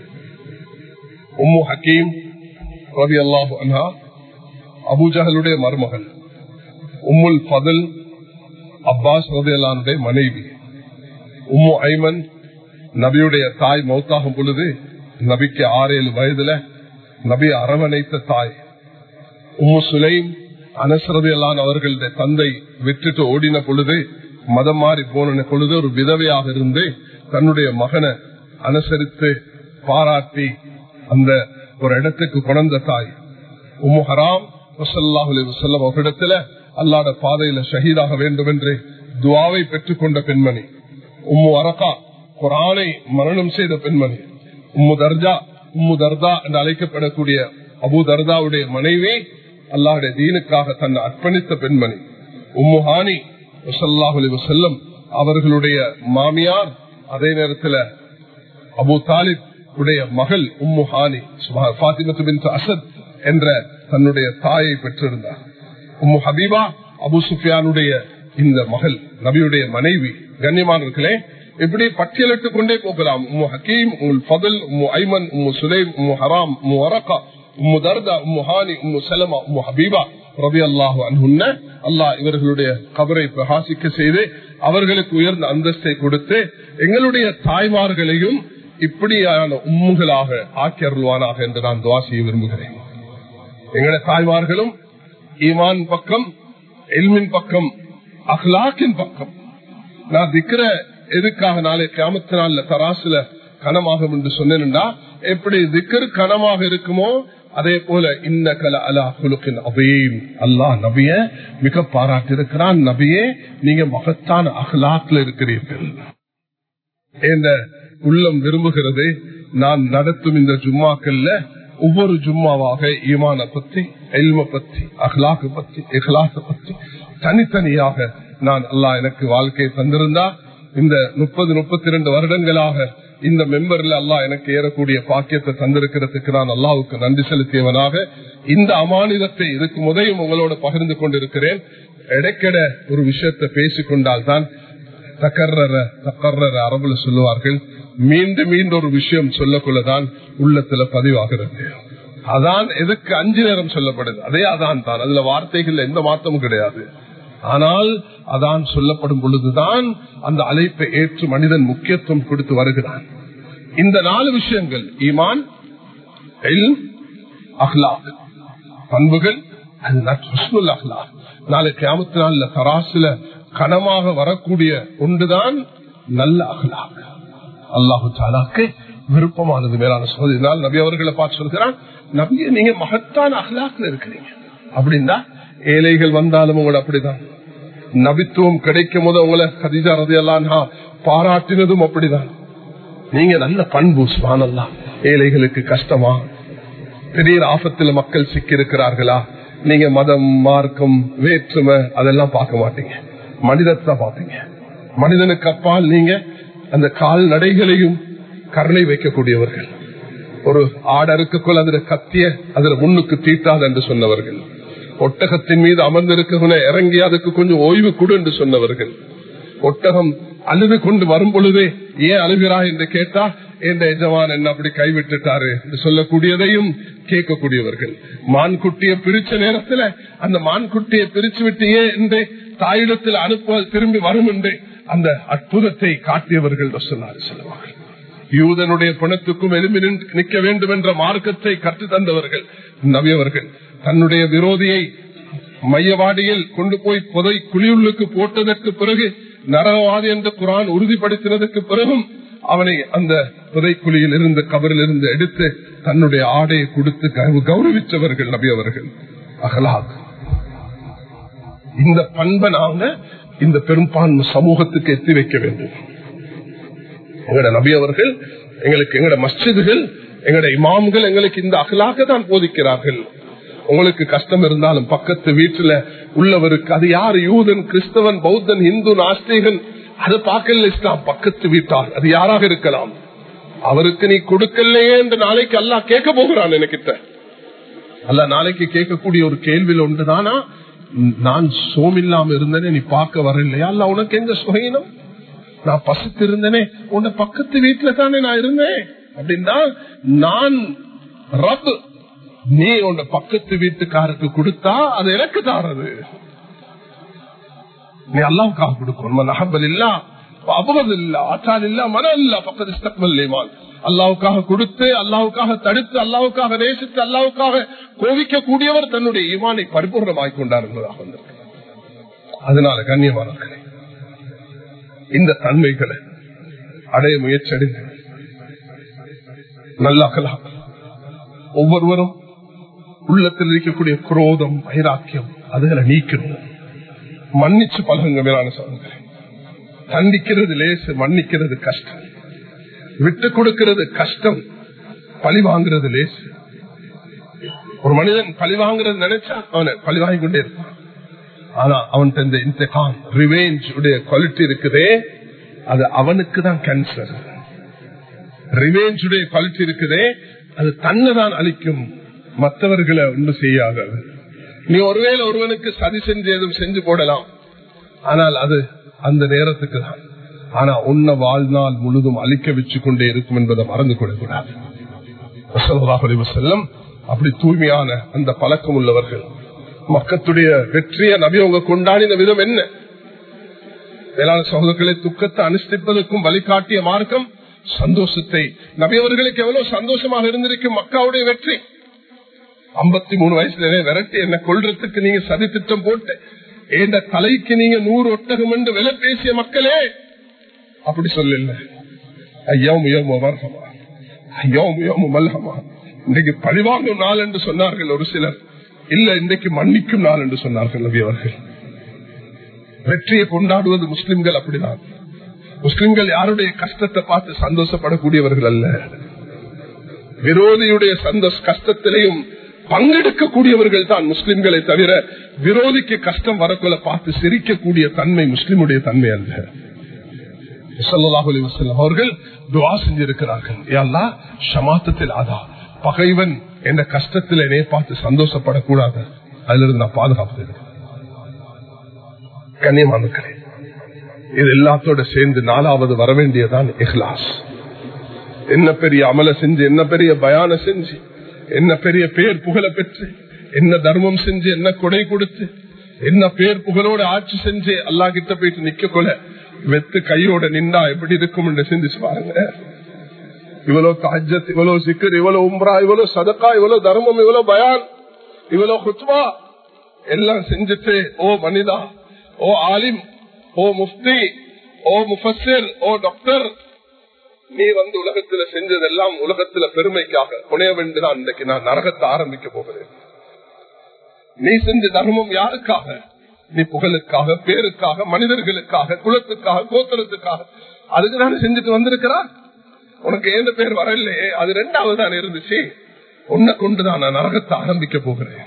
உம்மு ஹக்கீம் ரவி அல்லாஹு அன்ஹா அபுஜஹலுடைய மருமகள் உம்முல் ஃபதல் அப்பாஸ் ரவி அல்லானுடைய மனைவி உம்மு ஐமன் நபியுடைய தாய் மௌத்தாகும் பொழுது நபிக்கு ஆறு ஏழு வயதுல நபி அரவணைத்த தாய் உம்மு சுலைம் அனசரதி அல்லான் அவர்களுடைய தந்தை விட்டுட்டு ஓடின பொழுது மதம் மாறி போன பொழுது ஒரு விதவையாக இருந்து தன்னுடைய மகனை அனுசரித்து பாராட்டி அந்த ஒரு இடத்துக்கு கொண்ட தாய் உம்மு ஹராம் வசல்லாஹுலம் அவரிடத்துல அல்லாட பாதையில ஷஹீதாக வேண்டும் என்று துவாவை பெற்றுக் கொண்ட பெண்மணி உம்மு அரகா குரானை மரணம் செய்த பெண்மணி உம்மு தர்ஜா உம்மு தர்தா என்று அழைக்கப்படக்கூடிய அபு தர்தாவுடைய மனைவி அல்லாஹுடைய தீனுக்காக தன்னை அர்ப்பணித்த பெண்மணி உம்மு ஹானி செல்லம் அவர்களுடைய மாமியார் அதே நேரத்தில் அபு தாலிப் உடைய மகள் உம்மு ஹானி பாத்திமத்து பின் அசத் என்ற தன்னுடைய தாயை பெற்றிருந்தார் உம்மு ஹபீபா அபு சுஃபியானுடைய இந்த மகள் நபியுடைய மனைவி கண்ணியமானவர்களே இப்படி பட்டியலிட்டுக் கொண்டே போகலாம் உம்மு ஹக்கீம் உங்கள் ஃபதல் உம்மு ஐமன் உம்மு சுலைம் உம்மு ஹராம் உம்மு வரகா உம்மு தர்தா உம்மு ஹானி உம்மு சலமா உம்மு ஹபீபா ரபி அல்லாஹு அன்ஹுன்ன அல்லாஹ் இவர்களுடைய கபரை பிரகாசிக்க செய்து அவர்களுக்கு உயர்ந்த அந்தஸ்தை கொடுத்து எங்களுடைய தாய்மார்களையும் இப்படியான உம்முகளாக ஆக்கி அருள்வானாக என்று நான் துவா செய்ய விரும்புகிறேன் எங்களுடைய தாய்மார்களும் ஈமான் பக்கம் எல்மின் பக்கம் அஹ்லாக்கின் பக்கம் நான் திக்கிற எதுக்காக நாளை கிராமத்து நாள்ல தராசுல கனமாகும் என்று சொன்னேன்டா எப்படி திக்கர் கனமாக இருக்குமோ அதே போல இன்ன கல அலா குலுக்கின் அவையும் அல்லாஹ் நபிய மிக பாராட்டிருக்கிறான் நபியே நீங்க மகத்தான அகலாக்ல இருக்கிறீர்கள் இந்த உள்ளம் விரும்புகிறது நான் நடத்தும் இந்த ஜும்மாக்கள்ல ஒவ்வொரு ஜும்மாவாக ஈமான பத்தி எல்ம பத்தி அஹ்லாக்கு பத்தி இஹ்லாச பத்தி தனித்தனியாக நான் அல்லாஹ் எனக்கு வாழ்க்கையை தந்திருந்தா இந்த முப்பது முப்பத்தி ரெண்டு வருடங்களாக இந்த மெம்பர்ல அல்லாஹ் எனக்கு ஏறக்கூடிய பாக்கியத்தை தந்திருக்கிறதுக்கு நான் அல்லாவுக்கு நன்றி செலுத்தியவனாக இந்த அமானிதத்தை இதுக்கு முதையும் உங்களோட பகிர்ந்து கொண்டிருக்கிறேன் இடைக்கிட ஒரு விஷயத்தை பேசிக்கொண்டால் தான் தக்கர்ற தக்கர்ற அரபுல சொல்லுவார்கள் மீண்டும் மீண்டும் ஒரு விஷயம் சொல்லக்குள்ளதான் உள்ளத்துல பதிவாகிறது அதான் எதுக்கு அஞ்சு நேரம் சொல்லப்படுது அதே அதான் தான் அதுல வார்த்தைகள் எந்த மாற்றமும் கிடையாது ஆனால் அதான் சொல்லப்படும் பொழுதுதான் அந்த அழைப்பை ஏற்று மனிதன் முக்கியத்துவம் கொடுத்து வருகிறான் இந்த நாலு விஷயங்கள் ஈமான் அஹ்லாக் பண்புகள் அஹ்லாக் நாளை கிராமத்து நாள்ல தராசுல கனமாக வரக்கூடிய ஒன்றுதான் நல்ல அகலாக அல்லாஹு தாலாக்கு விருப்பமானது மேலான சோதனால் நபி அவர்களை பார்த்து சொல்கிறான் நபிய நீங்க மகத்தான அகலாக்குல இருக்கிறீங்க அப்படின்னா ஏழைகள் வந்தாலும் உங்களை அப்படிதான் நபித்துவம் கிடைக்கும் போது உங்களை கதிஜா ரதையெல்லாம் பாராட்டினதும் அப்படிதான் நீங்க நல்ல பண்பு சுவானல்லா ஏழைகளுக்கு கஷ்டமா திடீர் ஆபத்தில் மக்கள் சிக்கி இருக்கிறார்களா நீங்க மதம் மார்க்கம் வேற்றுமை அதெல்லாம் பார்க்க மாட்டீங்க மனிதத்தை பார்ப்பீங்க மனிதனுக்கு அப்பால் நீங்க அந்த கால்நடைகளையும் கருணை வைக்கக்கூடியவர்கள் ஒரு ஆடருக்குள் அதுல கத்திய அதுல முன்னுக்கு தீட்டாது என்று சொன்னவர்கள் ஒட்டகத்தின் மீது அமர்ந்திருக்கவன இறங்கி அதுக்கு கொஞ்சம் ஓய்வு கொடு என்று சொன்னவர்கள் ஒட்டகம் அழுது கொண்டு வரும் பொழுதே ஏன் அழுகிறா என்று கேட்டா எந்த எஜமான் என்ன அப்படி கைவிட்டுட்டாரு என்று சொல்லக்கூடியதையும் கேட்கக்கூடியவர்கள் மான்குட்டியை பிரிச்ச நேரத்துல அந்த மான்குட்டியை பிரிச்சு விட்டு ஏன் என்று தாயிடத்தில் அனுப்ப திரும்பி வரும் என்று அந்த அற்புதத்தை காட்டியவர்கள் சொன்னார் சொல்லுவார்கள் யூதனுடைய பணத்துக்கும் எலும்பி நிற்க வேண்டும் என்ற மார்க்கத்தை கற்று தந்தவர்கள் நவியவர்கள் தன்னுடைய விரோதியை மையவாடியில் கொண்டு போய் புதை குழியுள்ளுக்கு போட்டதற்கு பிறகு நரகவாதி என்று குரான் உறுதிப்படுத்தினதற்கு பிறகும் அவனை அந்த புதைக்குழியில் இருந்து கபரில் இருந்து எடுத்து தன்னுடைய ஆடையை கொடுத்து கௌரவித்தவர்கள் நபி அவர்கள் அகலாக் இந்த பண்பை நாங்க இந்த பெரும்பான்மை சமூகத்துக்கு எத்தி வைக்க வேண்டும் எங்கட நபி அவர்கள் எங்களுக்கு எங்கட மஸ்ஜிதுகள் எங்கட இமாம்கள் எங்களுக்கு இந்த அகலாக தான் போதிக்கிறார்கள் உங்களுக்கு கஷ்டம் இருந்தாலும் பக்கத்து வீட்டுல உள்ளவருக்கு அது யாரு யூதன் கிறிஸ்தவன் பௌத்தன் இந்து நாஸ்திகன் அது பார்க்கல இஸ்லாம் பக்கத்து வீட்டார் அது யாராக இருக்கலாம் அவருக்கு நீ கொடுக்கலையே என்று நாளைக்கு அல்லா கேட்க போகிறான் எனக்கிட்ட அல்ல நாளைக்கு கேட்கக்கூடிய ஒரு கேள்வியில் ஒன்றுதானா நான் சோமில்லாம இருந்தேனே நீ பார்க்க வரலையா அல்ல உனக்கு எங்க சுகையினம் நான் பசித்து இருந்தேனே உன்னை பக்கத்து வீட்டுல தானே நான் இருந்தேன் அப்படின்னா நான் ரப் நீ உன் பக்கத்து வீட்டுக்காருக்கு கொடுத்தா அது எனக்கு தாரது நீ அல்லாவுக்காக கொடுக்கணும் நகம்பல் இல்ல அபகது இல்ல ஆச்சால் இல்ல மன இல்ல பக்கத்து இஸ்தக்மல் அல்லாவுக்காக கொடுத்து அல்லாவுக்காக தடுத்து அல்லாவுக்காக நேசித்து அல்லாவுக்காக கோவிக்க கூடியவர் தன்னுடைய ஈமானை பரிபூர்ணமாய் கொண்டார் என்பதாக வந்திருக்கு அதனால கண்ணியமானவர்களே இந்த தன்மைகளை அடைய முயற்சி அடைந்து நல்லாக்கலாம் ஒவ்வொருவரும் உள்ளத்தில் இருக்கக்கூடிய குரோதம் வைராக்கியம் அதுகளை நீக்கணும் மன்னிச்சு பழகுங்க மேலான சொல்லுங்க தண்டிக்கிறது லேசு மன்னிக்கிறது கஷ்டம் விட்டு கொடுக்கிறது கஷ்டம் பழி வாங்குறது லேசு ஒரு மனிதன் பழி வாங்குறது நினைச்சா அவனை பழி வாங்கி கொண்டே இருப்பான் ஆனா அவன்கிட்ட இந்த இன்டகாம் ரிவேஞ்ச் உடைய குவாலிட்டி இருக்குதே அது அவனுக்கு தான் கேன்சர் ரிவேஞ்ச் உடைய குவாலிட்டி இருக்குதே அது தன்னை தான் அளிக்கும் மற்றவர்களை ஒன்றும் செய்யாது நீ ஒருவேளை ஒருவனுக்கு சதி செஞ்சு எதுவும் செஞ்சு போடலாம் ஆனால் அது அந்த நேரத்துக்கு தான் ஆனா உன்ன வாழ்நாள் முழுதும் அழிக்க வச்சு கொண்டே இருக்கும் என்பதை மறந்து கொள்ளக்கூடாது செல்லம் அப்படி தூய்மையான அந்த பழக்கம் உள்ளவர்கள் மக்கத்துடைய வெற்றியை நபி அவங்க கொண்டாடின விதம் என்ன வேளாண் சகோதரர்களை துக்கத்தை அனுஷ்டிப்பதற்கும் வழிகாட்டிய மார்க்கம் சந்தோஷத்தை நபியவர்களுக்கு எவ்வளவு சந்தோஷமாக இருந்திருக்கும் மக்காவுடைய வெற்றி ஐம்பத்தி மூணு வயசுல விரட்டி என்ன கொள்றதுக்கு நீங்க சதி திட்டம் போட்டு ஏண்ட தலைக்கு நீங்க நூறு ஒட்டகம் என்று விலை பேசிய மக்களே அப்படி சொல்லல ஐயோ முயமோ வர்ஹமா ஐயோ முயமோ மல்ஹமா இன்றைக்கு பழிவாங்கும் நாள் என்று சொன்னார்கள் ஒரு சிலர் இல்ல இன்றைக்கு மன்னிக்கும் நாள் என்று சொன்னார்கள் நபி அவர்கள் வெற்றியை கொண்டாடுவது முஸ்லிம்கள் அப்படிதான் முஸ்லிம்கள் யாருடைய கஷ்டத்தை பார்த்து சந்தோஷப்படக்கூடியவர்கள் அல்ல விரோதியுடைய சந்தோஷ கஷ்டத்திலையும் பங்கெடுக்கக்கூடியவர்கள் தான் முஸ்லிம்களை தவிர விரோதிக்கு கஷ்டம் வரக்குள்ள பார்த்து சிரிக்கக்கூடிய தன்மை முஸ்லிமுடைய தன்மை அல்ல அவர்கள் துவா செஞ்சிருக்கிறார்கள் எல்லா சமாத்தத்தில் அதா பகைவன் என்ற கஷ்டத்தில் என்னை பார்த்து சந்தோஷப்படக்கூடாது அதுல இருந்து நான் பாதுகாப்பு கண்ணியமானுக்கிறேன் இது எல்லாத்தோட சேர்ந்து நாலாவது வர வேண்டியதான் இஹ்லாஸ் என்ன பெரிய அமல செஞ்சு என்ன பெரிய பயான செஞ்சு என்ன பெரிய பேர் புகழ பெற்று என்ன தர்மம் செஞ்சு என்ன கொடை கொடுத்து என்ன பேர் புகழோட ஆட்சி செஞ்சு அல்லா கிட்ட போயிட்டு நிக்க கொல வெத்து கையோட நின்றா எப்படி இருக்கும் என்று சிந்திச்சு பாருங்க இவ்வளவு தாஜத் இவ்வளவு சிக்கர் இவ்வளவு உம்ரா இவ்வளவு சதக்கா இவ்வளவு தர்மம் இவ்வளவு பயான் இவ்வளவு குத்வா எல்லாம் செஞ்சுட்டு ஓ மனிதா ஓ ஆலிம் ஓ முஃப்தி ஓ முஃபஸிர் ஓ டாக்டர் நீ வந்து உலகத்துல செஞ்சதெல்லாம் உலகத்துல பெருமைக்காக புனைய வேண்டிதான் இன்றைக்கு நான் நரகத்தை ஆரம்பிக்க போகிறேன் நீ செஞ்ச தர்மம் யாருக்காக நீ புகழுக்காக பேருக்காக மனிதர்களுக்காக குலத்துக்காக கோத்திரத்துக்காக அதுக்கு தானே செஞ்சுட்டு வந்திருக்கிறா உனக்கு எந்த பேர் வரலையே அது ரெண்டாவது தான் இருந்துச்சு உன்னை கொண்டுதான் நான் நரகத்தை ஆரம்பிக்க போகிறேன்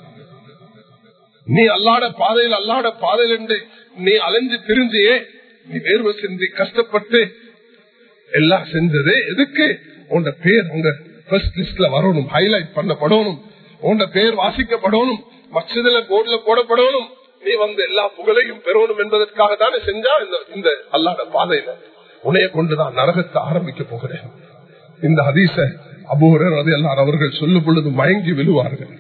நீ அல்லாட பாதையில் அல்லாட பாதையில் என்று நீ அலைஞ்சு பிரிஞ்சியே நீ வேர்வை செஞ்சு கஷ்டப்பட்டு எல்லாம் செஞ்சது எதுக்கு உன் பேர் உங்க ஃபர்ஸ்ட் லிஸ்ட்ல வரணும் ஹைலைட் பண்ணப்படணும் உன் பேர் வாசிக்கப்படணும் மச்சதுல போர்டுல போடப்படணும் நீ வந்து எல்லா புகழையும் பெறணும் என்பதற்காக தானே செஞ்சா இந்த அல்லாத பாதையில உனைய கொண்டுதான் நரகத்தை ஆரம்பிக்க போகிறேன் இந்த ஹதீச அபூரர் அது எல்லாரும் அவர்கள் சொல்லும் பொழுது மயங்கி விழுவார்கள்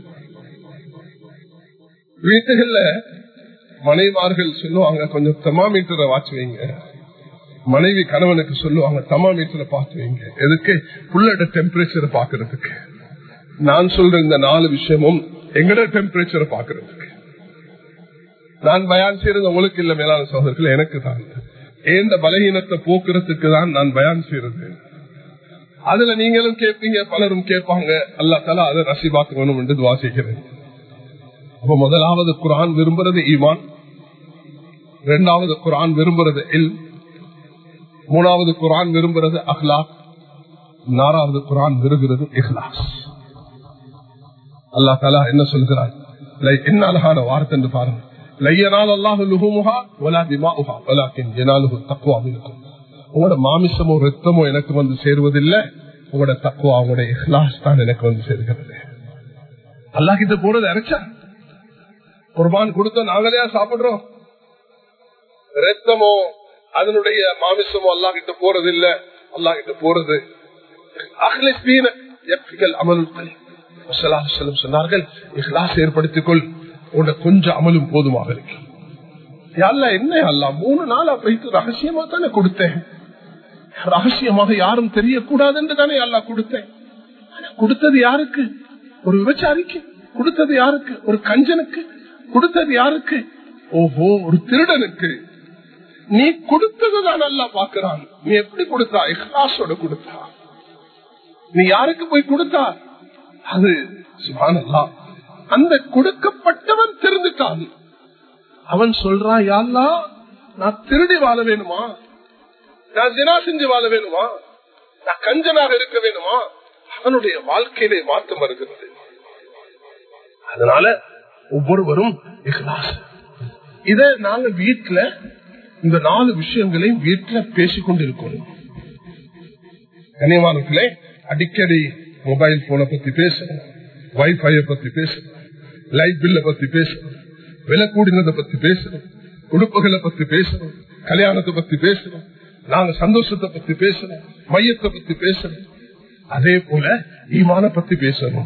வீட்டுகள்ல மனைவார்கள் சொல்லுவாங்க கொஞ்சம் தெர்மாமீட்டரை வாட்சி வைங்க மனைவி கணவனுக்கு சொல்லுவாங்க தெர்மாமீட்டரை பார்த்து வைங்க எதுக்கு புள்ளட டெம்பரேச்சரை பாக்குறதுக்கு நான் சொல்ற இந்த நாலு விஷயமும் எங்கட டெம்பரேச்சரை பாக்குறதுக்கு நான் பயான் செய்யறது உங்களுக்கு இல்ல மேலான சோதர்கள் எனக்கு தான் ஏந்த பலகீனத்தை போக்குறதுக்கு தான் நான் பயான் செய்யறது அதுல நீங்களும் கேட்பீங்க பலரும் கேட்பாங்க அல்லா தலா அதை ரசிபாக்கணும் என்று துவா செய்கிறேன் அப்ப முதலாவது குரான் விரும்புறது ஈமான் இரண்டாவது குரான் விரும்புறது இல் மூணாவது குரான் விரும்புறது அஹ்லாக் நாலாவது குரான் விரும்புகிறது இஹ்லாஸ் அல்லா தலா என்ன சொல்கிறார் என்ன அழகான வார்த்தை என்று பாருங்க லையனால் அல்லாஹு லுஹுமுஹா வலா திமாஉஹா வலாக்கின் ஜனாலுஹு தக்வா மின்கும் உங்களோட மாமிசமோ ரத்தமோ எனக்கு வந்து சேருவதில்லை உங்களோட தக்குவா உங்களோட இஹ்லாஸ் தான் எனக்கு வந்து சேர்கிறது அல்லா கிட்ட போறது அரைச்சா குர்பான் கொடுத்த நாங்களே சாப்பிடுறோம் ரத்தமோ அதனுடைய மாமிசமோ அல்லா கிட்ட போறது இல்ல அல்லா கிட்ட போறது சொன்னார்கள் இஹ்லாஸ் ஏற்படுத்திக் கொள் உன்னோட கொஞ்சம் அமலும் போதுமாக இருக்கு என்ன அல்ல மூணு நாளா போயிட்டு ரகசியமா தானே கொடுத்தேன் ரகசியமாக யாரும் தெரியக்கூடாது என்று தானே அல்லா கொடுத்தேன் கொடுத்தது யாருக்கு ஒரு விபச்சாரிக்கு கொடுத்தது யாருக்கு ஒரு கஞ்சனுக்கு கொடுத்தது யாருக்கு ஓஹோ ஒரு திருடனுக்கு நீ கொடுத்ததுதான் நல்லா பாக்குறான் நீ எப்படி கொடுத்தா இஹ்லாசோட கொடுத்தா நீ யாருக்கு போய் கொடுத்தா அது சுபானல்லா அந்த கொடுக்கப்பட்டவன் தெரிந்துட்டான் அவன் சொல்றான் யாழ்லா நான் திருடி வாழ வேணுமா நான் தினா செஞ்சு வாழ வேணுமா நான் கஞ்சனாக இருக்க வேணுமா அவனுடைய வாழ்க்கையிலே மாற்றம் வருகிறது அதனால ஒவ்வொருவரும் இத நாங்க வீட்டுல இந்த நாலு விஷயங்களையும் வீட்டுல பேசிக்கொண்டிருக்கணும் கனியமானங்களே அடிக்கடி மொபைல் போனை பத்தி பேசணும் வைஃபைய பத்தி பேசணும் லைட் பில்ல பத்தி பேசணும் விலை கூடினதை பத்தி பேசணும் உடுப்புகளை பத்தி பேசணும் கல்யாணத்தை பத்தி பேசணும் நாங்க சந்தோஷத்தை பத்தி பேசணும் மையத்தை பத்தி பேசணும் அதே போல ஈமான பத்தி பேசணும்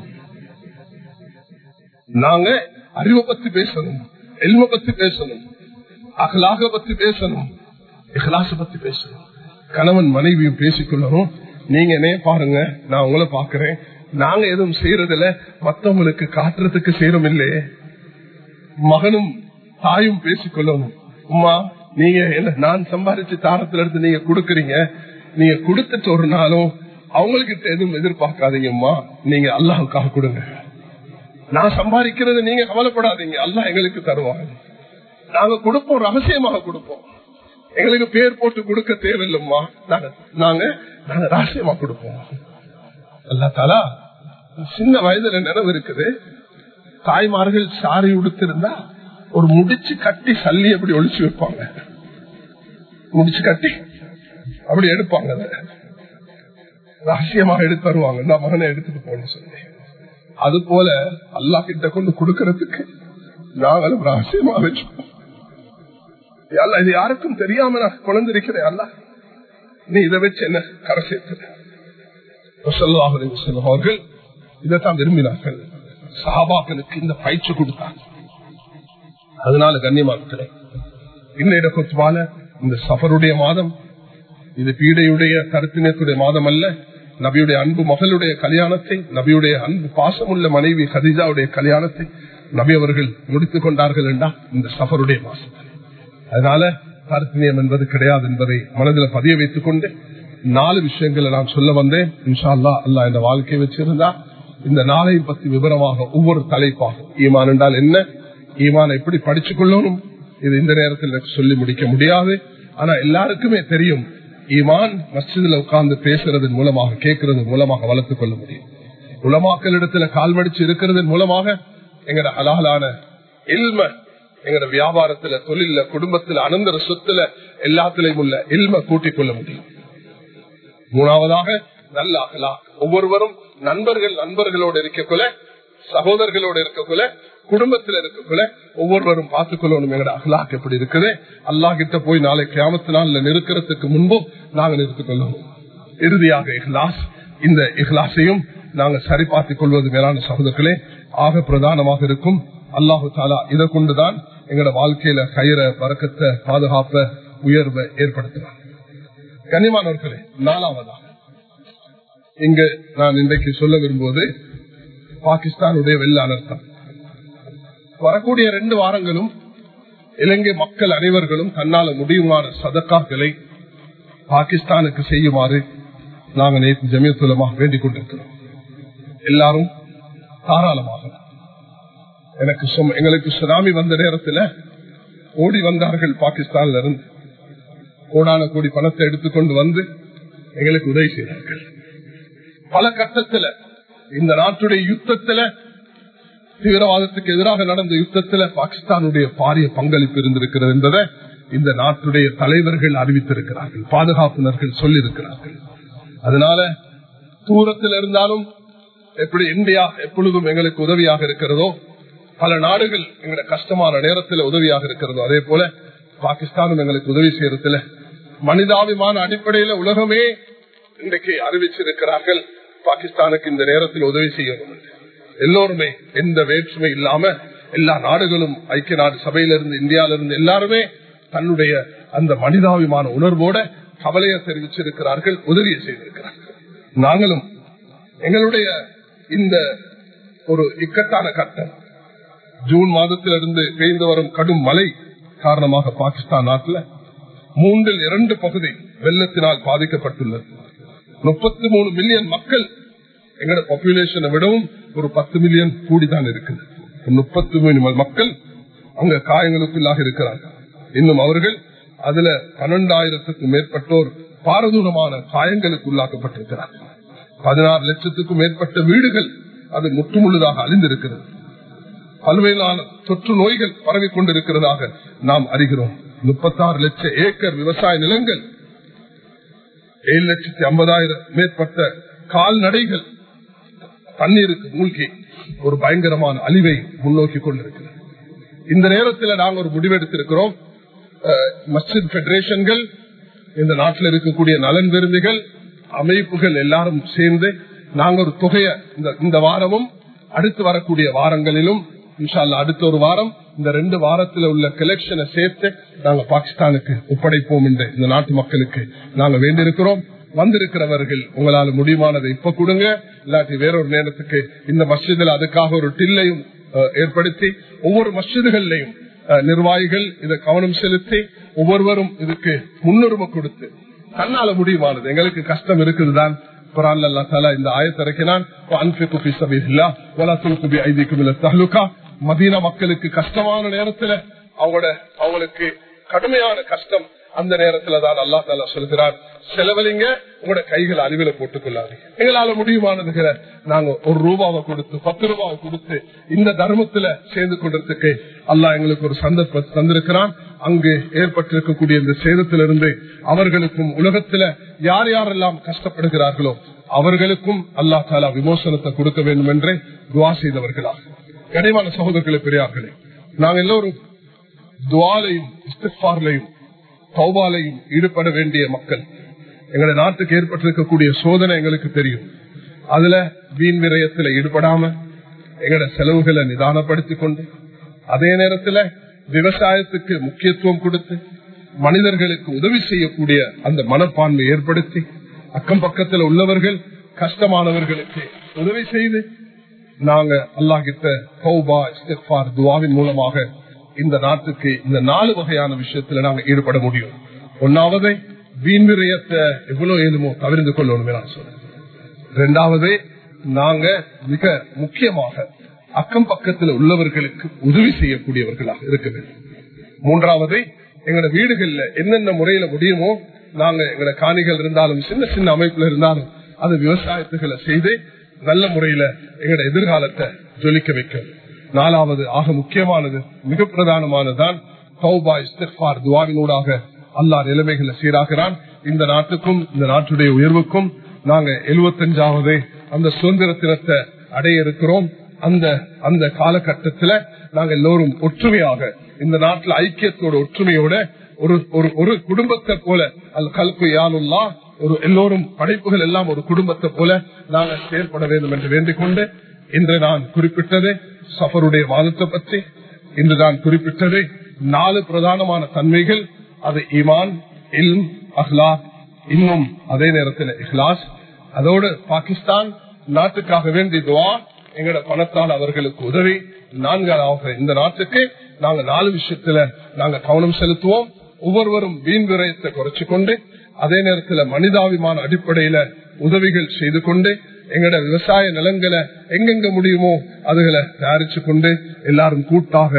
நாங்க அறிவை பத்தி பேசணும் எல்ம பத்தி பேசணும் அகலாக பத்தி பேசணும் இஹ்லாச பத்தி பேசணும் கணவன் மனைவியும் பேசிக்கொள்ளணும் நீங்க என்ன பாருங்க நான் உங்களை பாக்குறேன் நாங்க எதுவும் செய்யறதில்ல மத்தவங்களுக்கு காட்டுறதுக்கு செய்யறோம் இல்லையே மகனும் தாயும் பேசிக்கொள்ளணும் உமா நீங்க என்ன நான் சம்பாதிச்சு தாரத்துல இருந்து நீங்க கொடுக்கறீங்க நீங்க கொடுத்துட்டு ஒரு நாளும் அவங்ககிட்ட எதுவும் எதிர்பார்க்காதீங்கம்மா நீங்க அல்லாஹுக்காக கொடுங்க நான் சம்பாதிக்கிறது நீங்க கவலைப்படாதீங்க அல்லாஹ் எங்களுக்கு தருவாங்க நாங்க கொடுப்போம் ரகசியமாக கொடுப்போம் எங்களுக்கு பேர் போட்டு கொடுக்க தேவையில்லைம்மா நாங்க நாங்க நாங்க ரகசியமா கொடுப்போம் அல்லா தாலா சின்ன வயதுல நினைவு இருக்குது தாய்மார்கள் சாரி உடுத்திருந்தா ஒரு முடிச்சு கட்டி சல்லி எப்படி ஒழிச்சு வைப்பாங்க முடிச்சு கட்டி அப்படி எடுப்பாங்க அதை. ரகசியமாக எடுத்து தருவாங்க இந்த மகனை எடுத்துட்டு போன சொல்லி அது போல அல்லா கிட்ட கொண்டு கொடுக்கறதுக்கு நாங்களும் ரகசியமா வச்சுப்போம் அல்ல இது யாருக்கும் தெரியாம நான் குழந்திருக்கிறேன் அல்ல நீ இதை வச்சு என்ன கரை சேர்த்து அவர்கள் இதைத்தான் விரும்பினார்கள் சஹாபாக்களுக்கு இந்த பயிற்சி கொடுத்தாங்க அதனால கண்ணியமாக்களே இன்னைய கொத்துவால இந்த சஃபருடைய மாதம் இது பீடையுடைய கருத்தினத்துடைய மாதம் அல்ல நபியுடைய அன்பு மகளுடைய கல்யாணத்தை நபியுடைய அன்பு பாசமுள்ள மனைவி கதிஜாவுடைய கல்யாணத்தை நபி அவர்கள் முடித்துக் கொண்டார்கள் என்றா இந்த சஃபருடைய மாசம் அதனால கருத்தினியம் என்பது கிடையாது என்பதை மனதில் பதிய வைத்துக் கொண்டு நாலு விஷயங்களை நான் சொல்ல வந்தேன் இன்ஷா அல்லா அல்லா இந்த வாழ்க்கையை வச்சிருந்தா இந்த நாளை பத்தி விவரமாக ஒவ்வொரு தலைப்பாக ஈமான் என்றால் என்ன ஈமான் எப்படி படிச்சுக் கொள்ளணும் இது இந்த நேரத்தில் எனக்கு சொல்லி முடிக்க முடியாது ஆனா எல்லாருக்குமே தெரியும் ஈமான் மஸ்ஜிதில் உட்கார்ந்து பேசுறதன் மூலமாக கேட்கறது மூலமாக வளர்த்துக் கொள்ள முடியும் உலமாக்களிடத்துல கால்வடிச்சு இருக்கிறதன் மூலமாக எங்கட அலாலான இல்ம எங்கட வியாபாரத்துல தொழில குடும்பத்துல அனந்தர சொத்துல எல்லாத்திலையும் உள்ள இல்ம கூட்டிக் கொள்ள முடியும் மூணாவதாக நல்ல அகலா ஒவ்வொருவரும் நண்பர்கள் நண்பர்களோடு இருக்கக்குள்ள சகோதரர்களோடு இருக்கக்குள்ள குடும்பத்தில் இருக்கக்குள்ள ஒவ்வொருவரும் பார்த்துக் கொள்ளணும் எங்கட அகலாக் எப்படி இருக்குது அல்லா கிட்ட போய் நாளை கிராமத்து நாள்ல நிற்கிறதுக்கு முன்பும் நாங்கள் நிறுத்திக் கொள்ளணும் இறுதியாக இஹ்லாஸ் இந்த இஹ்லாஸையும் நாங்கள் சரி பார்த்துக் கொள்வது மேலான சகோதரர்களே ஆக பிரதானமாக இருக்கும் அல்லாஹு தாலா இதை கொண்டுதான் எங்களோட வாழ்க்கையில கயிற பறக்கத்தை பாதுகாப்ப உயர்வை ஏற்படுத்துறாங்க கனிமானவர்களே நாலாவதாக இங்க நான் இன்றைக்கு சொல்ல விரும்புவது பாகிஸ்தானுடைய வெள்ள அனர்த்தம் வரக்கூடிய ரெண்டு வாரங்களும் இலங்கை மக்கள் அனைவர்களும் தன்னால முடியுமான சதக்காக்களை பாகிஸ்தானுக்கு செய்யுமாறு நாங்கள் நேற்று ஜமியத்துலமாக வேண்டிக் கொண்டிருக்கிறோம் எல்லாரும் தாராளமாக எனக்கு எங்களுக்கு சுனாமி வந்த நேரத்தில் ஓடி வந்தார்கள் பாகிஸ்தான்ல இருந்து கோடான கோடி பணத்தை எடுத்துக்கொண்டு வந்து எங்களுக்கு உதவி செய்தார்கள் பல கட்டத்தில் இந்த நாட்டுடைய யுத்தத்துல தீவிரவாதத்துக்கு எதிராக நடந்த யுத்தத்துல பாகிஸ்தானுடைய பாரிய பங்களிப்பு இருந்திருக்கிறது என்பதை இந்த நாட்டுடைய தலைவர்கள் அறிவித்திருக்கிறார்கள் பாதுகாப்புனர்கள் சொல்லியிருக்கிறார்கள் அதனால தூரத்தில் இருந்தாலும் எப்படி இந்தியா எப்பொழுதும் எங்களுக்கு உதவியாக இருக்கிறதோ பல நாடுகள் எங்களை கஷ்டமான நேரத்தில் உதவியாக இருக்கிறதோ அதே போல பாகிஸ்தானும் எங்களுக்கு உதவி செய்யறதுல மனிதாபிமான அடிப்படையில உலகமே இன்றைக்கு அறிவிச்சிருக்கிறார்கள் பாகிஸ்தானுக்கு இந்த நேரத்தில் உதவி செய்யணும் எல்லோருமே எந்த வேற்றுமை இல்லாம எல்லா நாடுகளும் ஐக்கிய நாடு சபையிலிருந்து இந்தியாவிலிருந்து எல்லாருமே தன்னுடைய அந்த மனிதாபிமான உணர்வோட கவலையை தெரிவிச்சிருக்கிறார்கள் உதவியை செய்திருக்கிறார்கள் நாங்களும் எங்களுடைய இந்த ஒரு இக்கட்டான கட்டம் ஜூன் மாதத்திலிருந்து பெய்து வரும் கடும் மழை காரணமாக பாகிஸ்தான் நாட்டில் மூன்றில் இரண்டு பகுதி வெள்ளத்தினால் பாதிக்கப்பட்டுள்ளது முப்பத்தி மூணு மில்லியன் மக்கள் எங்களோட பாப்புலேஷனை விடவும் ஒரு பத்து மில்லியன் கூடிதான் இருக்குது முப்பத்தி மூணு மக்கள் அங்க காயங்களுக்குள்ளாக இருக்கிறார்கள் இன்னும் அவர்கள் அதுல பன்னெண்டாயிரத்துக்கும் மேற்பட்டோர் பாரதூரமான காயங்களுக்கு உள்ளாக்கப்பட்டிருக்கிறார்கள் பதினாறு லட்சத்துக்கும் மேற்பட்ட வீடுகள் அது முற்றுமுழுதாக அழிந்திருக்கிறது பல்வேறான தொற்று நோய்கள் பரவி கொண்டிருக்கிறதாக நாம் அறிகிறோம் முப்பத்தாறு லட்சம் ஏக்கர் விவசாய நிலங்கள் ஏழு லட்சத்தி ஐம்பதாயிரம் மேற்பட்ட கால்நடைகள் தண்ணீருக்கு மூழ்கி ஒரு பயங்கரமான அழிவை முன்னோக்கி கொண்டிருக்கிறது இந்த நேரத்தில் நாங்கள் ஒரு முடிவெடுத்திருக்கிறோம் மஸ்ஜித் பெடரேஷன்கள் இந்த நாட்டில் இருக்கக்கூடிய நலன் விரும்பிகள் அமைப்புகள் எல்லாரும் சேர்ந்து நாங்கள் ஒரு தொகையை இந்த வாரமும் அடுத்து வரக்கூடிய வாரங்களிலும் இன்ஷால்ல அடுத்த ஒரு வாரம் இந்த ரெண்டு வாரத்தில் உள்ள கலெக்ஷனை சேர்த்து நாங்க பாகிஸ்தானுக்கு ஒப்படைப்போம் என்று இந்த நாட்டு மக்களுக்கு நாங்க வேண்டியிருக்கிறோம் வந்திருக்கிறவர்கள் உங்களால் முடியுமானதை இப்ப கொடுங்க இல்லாட்டி வேறொரு நேரத்துக்கு இந்த மஸ்ஜிதில் அதுக்காக ஒரு டில்லையும் ஏற்படுத்தி ஒவ்வொரு மஸ்ஜிதுகள்லையும் நிர்வாகிகள் இதை கவனம் செலுத்தி ஒவ்வொருவரும் இதுக்கு முன்னுரிமை கொடுத்து தன்னால முடியுமானது எங்களுக்கு கஷ்டம் இருக்குதுதான் இந்த ஆயத்திறக்கினான் மதீனா மக்களுக்கு கஷ்டமான நேரத்துல அவங்களோட அவங்களுக்கு கடுமையான கஷ்டம் அந்த நேரத்துல தான் அல்லா தாலா சொல்கிறார் செலவழிங்க உங்களோட கைகள் அறிவில போட்டுக் கொள்ளாது எங்களால முடியுமானதுகளை நாங்க ஒரு ரூபாவை கொடுத்து பத்து ரூபாவை கொடுத்து இந்த தர்மத்துல சேர்ந்து கொண்டதுக்கு அல்லாஹ் எங்களுக்கு ஒரு சந்தர்ப்பத்தை தந்திருக்கிறான் அங்கு ஏற்பட்டிருக்கக்கூடிய இந்த சேதத்திலிருந்து அவர்களுக்கும் உலகத்துல யார் யாரெல்லாம் கஷ்டப்படுகிறார்களோ அவர்களுக்கும் அல்லா தாலா விமோசனத்தை கொடுக்க வேண்டும் என்று துவா செய்தவர்களாக கனிமான சகோதரர்களை பெரியார்களே நாங்கள் எல்லோரும் துவாலையும் இஸ்திஃபார்லையும் தௌபாலையும் ஈடுபட வேண்டிய மக்கள் எங்களுடைய நாட்டுக்கு ஏற்பட்டிருக்கக்கூடிய சோதனை எங்களுக்கு தெரியும் அதுல வீண் விரயத்துல ஈடுபடாம எங்களோட செலவுகளை நிதானப்படுத்திக் கொண்டு அதே நேரத்துல விவசாயத்துக்கு முக்கியத்துவம் கொடுத்து மனிதர்களுக்கு உதவி செய்யக்கூடிய அந்த மனப்பான்மை ஏற்படுத்தி அக்கம் பக்கத்தில் உள்ளவர்கள் கஷ்டமானவர்களுக்கு உதவி செய்து நாங்க அல்லாஹிட்ட கௌபா இஸ்திஃபார் துவாவின் மூலமாக இந்த நாட்டுக்கு இந்த நாலு வகையான விஷயத்துல நாங்க ஈடுபட முடியும் ஒன்னாவது வீண் விரயத்தை எவ்வளவு ஏழுமோ தவிர்த்து கொள்ளணுமே நான் சொல்றேன் ரெண்டாவது நாங்க மிக முக்கியமாக அக்கம் பக்கத்தில் உள்ளவர்களுக்கு உதவி செய்யக்கூடியவர்களாக இருக்க வேண்டும் மூன்றாவது எங்களோட வீடுகள்ல என்னென்ன முறையில முடியுமோ நாங்க எங்களோட காணிகள் இருந்தாலும் சின்ன சின்ன அமைப்புல இருந்தாலும் அது விவசாயத்துகளை செய்து நல்ல முறையில எங்களோட எதிர்காலத்தை ஜொலிக்க வைக்கும் நாலாவது ஆக முக்கியமானது மிக பிரதானமானதுதான் தௌபா இஸ்திஃபார் துவாவினூடாக அல்லா நிலைமைகளை சீராகிறான் இந்த நாட்டுக்கும் இந்த நாட்டுடைய உயர்வுக்கும் நாங்க எழுபத்தஞ்சாவது அந்த சுதந்திர தினத்தை அடைய இருக்கிறோம் அந்த அந்த காலகட்டத்துல நாங்க எல்லோரும் ஒற்றுமையாக இந்த நாட்டில் ஐக்கியத்தோட ஒற்றுமையோட ஒரு ஒரு ஒரு குடும்பத்தை போல அல் கல்பு யானுல்லா ஒரு எல்லோரும் படைப்புகள் எல்லாம் ஒரு குடும்பத்தை போல நாங்கள் செயல்பட வேண்டும் என்று வேண்டிக் கொண்டு இன்று நான் குறிப்பிட்டது சஃபருடைய வாதத்தை பற்றி இன்று நான் குறிப்பிட்டது நாலு பிரதானமான தன்மைகள் அது ஈமான் இல் அஹ்லா இன்னும் அதே நேரத்தில் இஹ்லாஸ் அதோடு பாகிஸ்தான் நாட்டுக்காக வேண்டி துவா எங்களோட பணத்தால் அவர்களுக்கு உதவி நான்காவது இந்த நாட்டுக்கு நாங்க நாலு விஷயத்துல நாங்க கவனம் செலுத்துவோம் ஒவ்வொருவரும் வீண் விரயத்தை குறைச்சு கொண்டு அதே நேரத்தில் மனிதாபிமான அடிப்படையில உதவிகள் செய்து கொண்டு எங்களோட விவசாய நிலங்களை எங்கெங்க முடியுமோ அதுகளை தயாரிச்சு கொண்டு எல்லாரும் கூட்டாக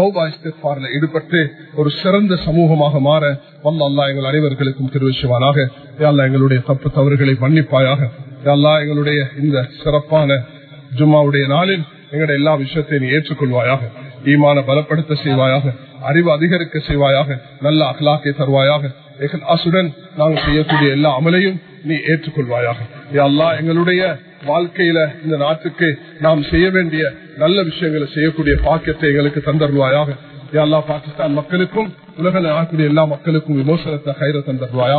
ஈடுபட்டு ஒரு சிறந்த சமூகமாக மாற வல்ல அல்லா எங்கள் அனைவர்களுக்கும் திருவிசுவானாக யாழ்லா எங்களுடைய தப்பு தவறுகளை மன்னிப்பாயாக யாழ்லா எங்களுடைய இந்த சிறப்பான ஜும்மாவுடைய நாளில் எங்களுடைய எல்லா விஷயத்தையும் நீ ஏற்றுக்கொள்வாயாக ஈமான பலப்படுத்த செய்வாயாக அறிவு அதிகரிக்க செய்வாயாக நல்ல அகலாக்கை தருவாயாக அசுடன் நாங்கள் செய்யக்கூடிய எல்லா அமலையும் நீ ஏற்றுக்கொள்வாயாக அல்லா எங்களுடைய வாழ்க்கையில இந்த நாட்டுக்கு நாம் செய்ய வேண்டிய நல்ல விஷயங்களை செய்யக்கூடிய பாக்கியத்தை எங்களுக்கு தந்தருவாயாக எல்லா பாகிஸ்தான் மக்களுக்கும் உலக நாட்டுடைய எல்லா மக்களுக்கும் விமோசனத்தை கைர தந்தருவாயாக